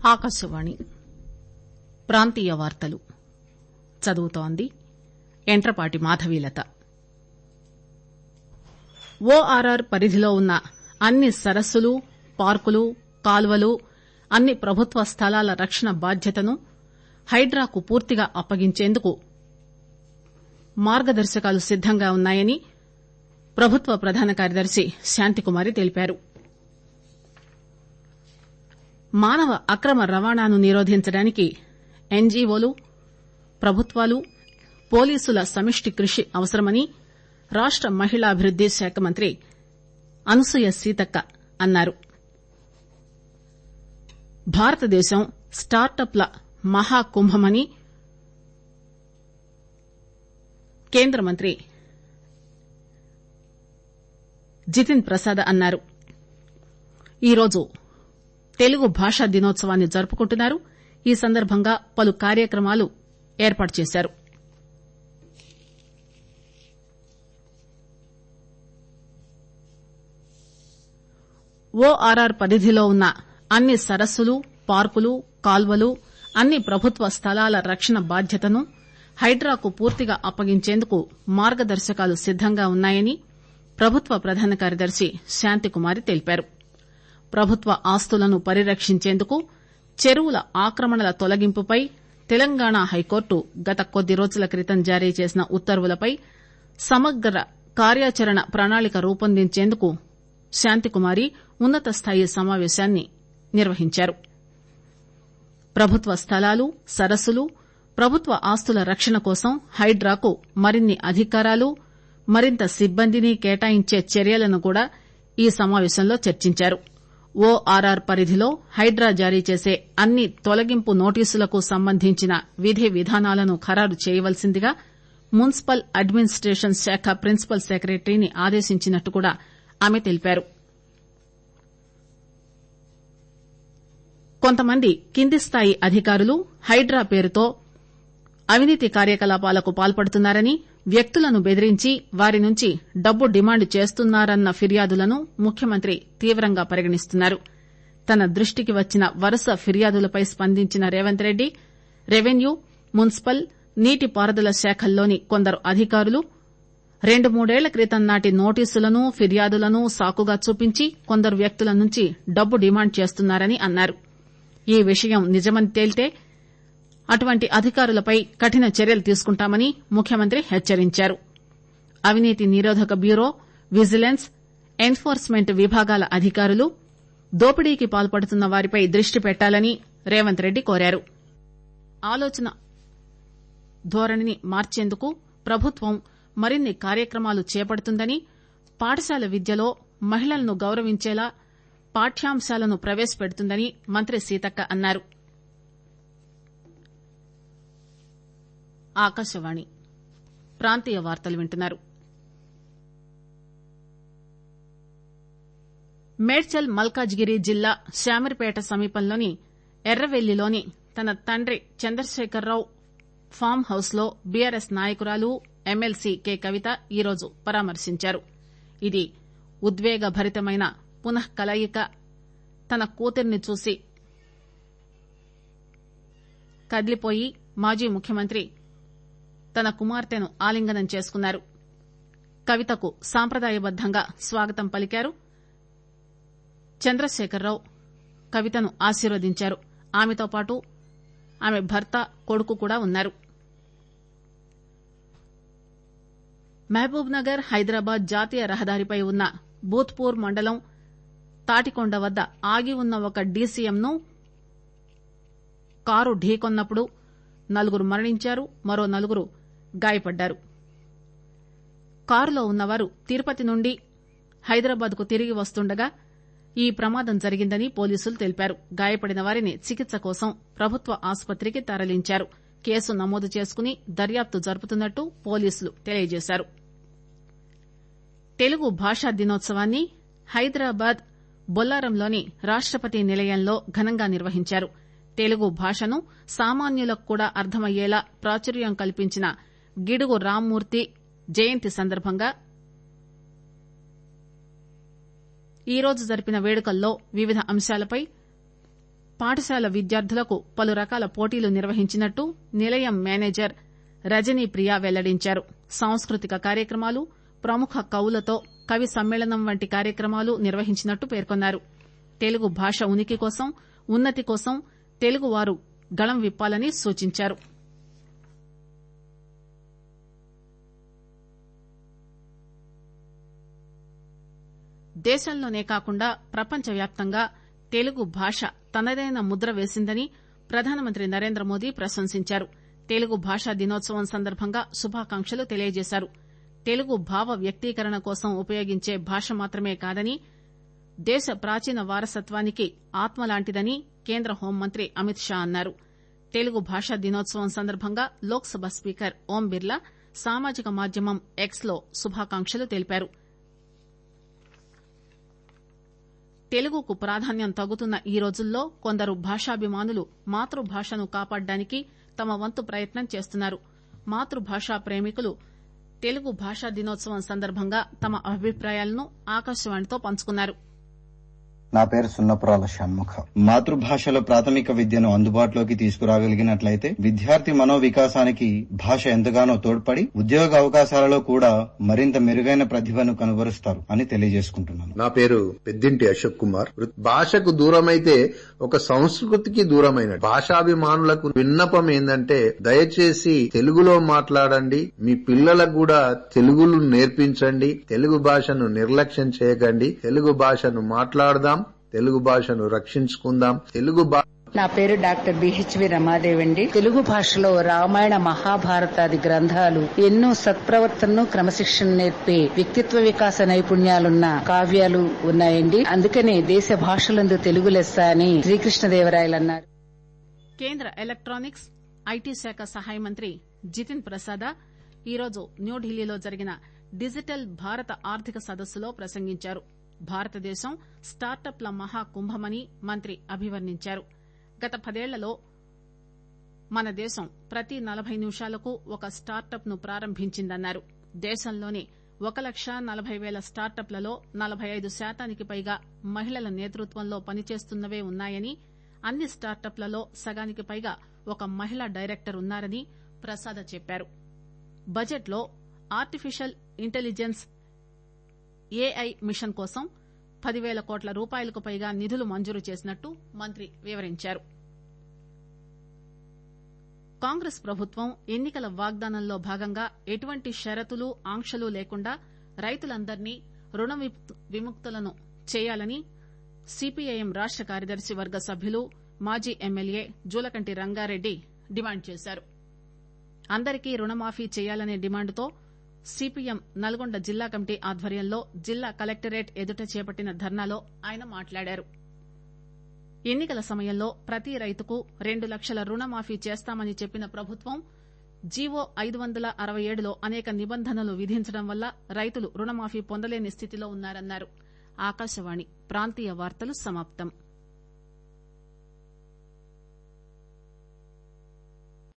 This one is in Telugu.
ఆకాశవాణి ప్రాంతీయ వార్తలు చదువుతోంది ఎంట్రపాటి మాధవీలత ఓఆర్ఆర్ పరిధిలో ఉన్న అన్ని సరస్సులు పార్కులు కాల్వలు అన్ని ప్రభుత్వ స్థలాల రక్షణ బాధ్యతను హైడ్రాకు పూర్తిగా అప్పగించేందుకు మార్గదర్శకాలు సిద్దంగా ఉన్నాయని ప్రభుత్వ ప్రధాన కార్యదర్శి శాంతికుమారి తెలిపారు మానవ అక్రమ రవాణాను నిరోధించడానికి ఎన్జీఓలు ప్రభుత్వాలు పోలీసుల సమిష్టి కృషి అవసరమని రాష్ట మహిళాభివృద్ది శాఖ మంత్రి అనసూయ సీతక్క అన్నారు భారతదేశం స్టార్టప్ ల మహాకుంభమని కేంద్ర మంత్రి జితిన్ ప్రసాద్ అన్నారు ఈరోజు తెలుగు భాషా దినోత్సవాన్ని జరుపుకుంటున్నారు ఈ సందర్బంగా పలు కార్యక్రమాలు ఏర్పాటు చేశారు ఓఆర్ఆర్ పరిధిలో ఉన్న అన్ని సరస్సులు పార్కులు కాల్వలు అన్ని ప్రభుత్వ స్థలాల రక్షణ బాధ్యతను హైడ్రాకు పూర్తిగా అప్పగించేందుకు మార్గదర్శకాలు సిద్దంగా ఉన్నాయని ప్రభుత్వ ప్రధాన కార్యదర్శి శాంతికుమారి తెలిపారు ప్రభుత్వ ఆస్తులను పరిరక్షించేందుకు చెరువుల ఆక్రమణల తొలగింపుపై తెలంగాణ హైకోర్టు గత కొద్ది రోజుల క్రితం జారీ చేసిన ఉత్తర్వులపై సమగ్ర కార్యాచరణ ప్రణాళిక రూపొందించేందుకు శాంతికుమారి ఉన్నత స్థాయి సమావేశాన్ని నిర్వహించారు ప్రభుత్వ స్థలాలు సరస్సులు ప్రభుత్వ ఆస్తుల రక్షణ కోసం హైడ్రాకు మరిన్ని అధికారాలు మరింత సిబ్బందిని కేటాయించే చర్యలను కూడా ఈ సమావేశంలో చర్చించారు ఓఆర్ఆర్ పరిధిలో హైడ్రా జారీ చేసే అన్ని తొలగింపు నోటీసులకు సంబంధించిన విధి విధానాలను ఖరారు చేయవలసిందిగా మున్సిపల్ అడ్మినిస్టేషన్ శాఖ ప్రిన్సిపల్ సెక్రటరీని ఆదేశించినట్టు కూడా ఆమె తెలిపారు కొంతమంది కింది స్థాయి అధికారులు హైడ్రా పేరుతో అవినీతి కార్యకలాపాలకు పాల్పడుతున్నారని వ్యక్తులను బెదిరించి వారి నుంచి డబ్బు డిమాండ్ చేస్తున్నారన్న ఫిర్యాదులను ముఖ్యమంత్రి తీవ్రంగా పరిగణిస్తున్నారు తన దృష్టికి వచ్చిన వరుస ఫిర్యాదులపై స్పందించిన రేవంత్ రెడ్డి రెవెన్యూ మున్సిపల్ నీటిపారుదల శాఖల్లోని కొందరు అధికారులు రెండు మూడేళ్ల క్రితం నాటి నోటీసులను ఫిర్యాదులను సాకుగా చూపించి కొందరు వ్యక్తుల నుంచి డబ్బు డిమాండ్ చేస్తున్నారని అన్నారు ఈ విషయం నిజమని తేలితే అటువంటి అధికారులపై కఠిన చర్యలు తీసుకుంటామని ముఖ్యమంత్రి హెచ్చరించారు అవినీతి నిరోధక bureau vigilance enforcement విభాగాల అధికారులు దోపిడీకి పాల్పడుతున్న వారిపై దృష్టి పెట్టాలని రేవంత్ రెడ్డి కోరారు ఆలోచన ధోరణిని మార్చేందుకు ప్రభుత్వం మరిన్ని కార్యక్రమాలు చేపడుతుందని పాఠశాల విద్యలో మహిళలను గౌరవించేలా పాఠ్యాంశాలను ప్రవేశపెడుతుందని మంత్రి సీతక్క అన్నారు ఆకాశవాణి ప్రాంతీయ వార్తలు వింటున్నారు మేడ్చల్ మల్కాజ్గిరి జిల్లా శామరిపేట సమీపంలోని ఎర్రవెల్లిలోని తన తండ్రి చంద్రశేఖరరావు ఫామ్ హౌస్ లో బీఆర్ఎస్ నాయకురాలు ఎమ్మెల్సీ కె కవిత ఈరోజు పరామర్శించారు ఇది ఉద్వేగభరితమైన పునః కలయిక తన కూతుర్ని చూసి కదిలిపోయి మాజీ ముఖ్యమంత్రి తన కుమార్తెను ఆలింగనం చేసుకున్నారు కవితకు సాంప్రదాయబద్దంగా స్వాగతం పలికారు చంద్రశేఖరరావు కవితను ఆశీర్వదించారు ఆమెతో పాటు ఆమె భర్త కొడుకు కూడా ఉన్నారు మహబూబ్ నగర్ హైదరాబాద్ జాతీయ రహదారిపై ఉన్న బూత్పూర్ మండలం తాటికొండ వద్ద ఆగి ఉన్న ఒక డీసీఎంను కారు ఢీకొన్నప్పుడు నలుగురు మరణించారు మరో నలుగురు గాయపడ్డారు కారులో ఉన్నవారు తిరుపతి నుండి హైదరాబాద్ కు తిరిగి వస్తుండగా ఈ ప్రమాదం జరిగిందని పోలీసులు తెలిపారు గాయపడిన వారిని చికిత్స కోసం ప్రభుత్వ ఆసుపత్రికి తరలించారు కేసు నమోదు చేసుకుని దర్యాప్తు జరుపుతున్నట్టు పోలీసులు తెలియజేశారు తెలుగు భాషా దినోత్సవాన్ని హైదరాబాద్ బొల్లారంలోని రాష్టపతి నిలయంలో ఘనంగా నిర్వహించారు తెలుగు భాషను సామాన్యులకు కూడా అర్థమయ్యేలా ప్రాచుర్యం కల్పించిన గిడుగు రామ్మూర్తి జయంతి సందర్భంగా ఈరోజు జరిపిన వేడుకల్లో వివిధ అంశాలపై పాఠశాల విద్యార్థులకు పలు రకాల పోటీలు నిర్వహించినట్టు నిలయం మేనేజర్ రజనీ ప్రియ వెల్లడించారు సాంస్కృతిక కార్యక్రమాలు ప్రముఖ కవులతో కవి సమ్మేళనం వంటి కార్యక్రమాలు నిర్వహించినట్టు పేర్కొన్నారు తెలుగు భాష ఉనికి కోసం ఉన్నతి కోసం తెలుగువారు గళం విప్పాలని సూచించారు దేశంలోనే కాకుండా ప్రపంచవ్యాప్తంగా తెలుగు భాష తనదైన ముద్ర వేసిందని ప్రధానమంత్రి నరేంద్ర మోదీ ప్రశంసించారు తెలుగు భాషా దినోత్సవం సందర్భంగా శుభాకాంక్షలు తెలియజేశారు తెలుగు భావ వ్యక్తీకరణ కోసం ఉపయోగించే భాష మాత్రమే కాదని దేశ ప్రాచీన వారసత్వానికి ఆత్మలాంటిదని కేంద్ర హోంమంత్రి అమిత్ షా అన్నారు తెలుగు భాషా దినోత్సవం సందర్భంగా లోక్ సభ స్పీకర్ ఓం బిర్లా సామాజిక మాధ్యమం ఎక్స్ లో శుభాకాంక్షలు తెలిపారు తెలుగుకు ప్రాధాన్యం తగ్గుతున్న ఈ రోజుల్లో కొందరు భాషాభిమానులు మాతృభాషను కాపాడడానికి తమ వంతు ప్రయత్నం చేస్తున్నారు మాతృభాషా ప్రేమికులు తెలుగు భాషా దినోత్సవం సందర్భంగా తమ అభిప్రాయాలను ఆకాశవాణితో పంచుకున్నారు నా పేరు సున్నపురాల షణ్ముఖ మాతృభాషలో ప్రాథమిక విద్యను అందుబాటులోకి తీసుకురాగలిగినట్లయితే విద్యార్థి మనోవికాసానికి భాష ఎంతగానో తోడ్పడి ఉద్యోగ అవకాశాలలో కూడా మరింత మెరుగైన ప్రతిభను కనుబరుస్తారు అని తెలియజేసుకుంటున్నాను నా పేరు పెద్దింటి అశోక్ కుమార్ భాషకు దూరమైతే ఒక సంస్కృతికి దూరమైన భాషాభిమానులకు విన్నపం ఏంటంటే దయచేసి తెలుగులో మాట్లాడండి మీ పిల్లలకు కూడా తెలుగును నేర్పించండి తెలుగు భాషను నిర్లక్ష్యం చేయకండి తెలుగు భాషను మాట్లాడదాం తెలుగు భాషను రక్షించుకుందాం తెలుగు భా నా పేరు డాక్టర్ బిహెచ్వి రమాదేవి అండి తెలుగు భాషలో రామాయణ మహాభారతాది గ్రంథాలు ఎన్నో సత్ప్రవర్తనను క్రమశిక్షణ నేర్పే వ్యక్తిత్వ వికాస నైపుణ్యాలున్న కావ్యాలు ఉన్నాయండి అందుకనే దేశ భాషలందు తెలుగు లెస్స అని శ్రీకృష్ణదేవరాయలు అన్నారు కేంద్ర ఎలక్టానిక్స్ ఐటీ శాఖ సహాయ మంత్రి జితిన్ ప్రసాద ఈరోజు న్యూఢిల్లీలో జరిగిన డిజిటల్ భారత ఆర్థిక సదస్సులో ప్రసంగించారు భారతదేశం స్టార్టప్ల మహాకుంభమని మంత్రి అభివర్ణించారు గత పదేళ్లలో మన దేశం ప్రతి నలభై నిమిషాలకు ఒక స్టార్టప్ ను ప్రారంభించిందన్నారు దేశంలోని ఒక లక్ష నలభై పేల స్టార్టప్లలో నలభై ఐదు శాతానికి పైగా మహిళల నేతృత్వంలో పనిచేస్తున్నవే ఉన్నాయని అన్ని స్టార్టప్లలో సగానికి పైగా ఒక మహిళా డైరెక్టర్ ఉన్నారని ప్రసాద చెప్పారు బడ్జెట్లో ఆర్టిఫిషియల్ ఇంటెలిజెన్స్ ఏఐ మిషన్ కోసం పదివేల కోట్ల రూపాయలకు పైగా నిధులు మంజూరు చేసినట్టు మంత్రి వివరించారు కాంగ్రెస్ ప్రభుత్వం ఎన్నికల వాగ్దానంలో భాగంగా ఎటువంటి షరతులు ఆంక్షలు లేకుండా రైతులందరినీ రుణ విముక్తులను చేయాలని సిపిఐఎం రాష్ట కార్యదర్శి వర్గ సభ్యులు మాజీ ఎమ్మెల్యే జూలకంటి రంగారెడ్డి డిమాండ్ చేశారు అందరికీ రుణమాఫీ చేయాలనే డిమాండ్తో సిపిఎం నల్గొండ జిల్లా కమిటీ ఆధ్వర్యంలో జిల్లా కలెక్టరేట్ ఎదుట చేపట్టిన ధర్నాలో ఆయన మాట్లాడారు ఎన్నికల సమయంలో ప్రతి రైతుకు రెండు లక్షల రుణమాఫీ చేస్తామని చెప్పిన ప్రభుత్వం జీవో ఐదు వందల అరవై ఏడులో అనేక నిబంధనలు విధించడం వల్ల రైతులు రుణమాఫీ పొందలేని స్థితిలో ఉన్నారన్నారు ఆకాశవాణి ప్రాంతీయ వార్తలు సమాప్తం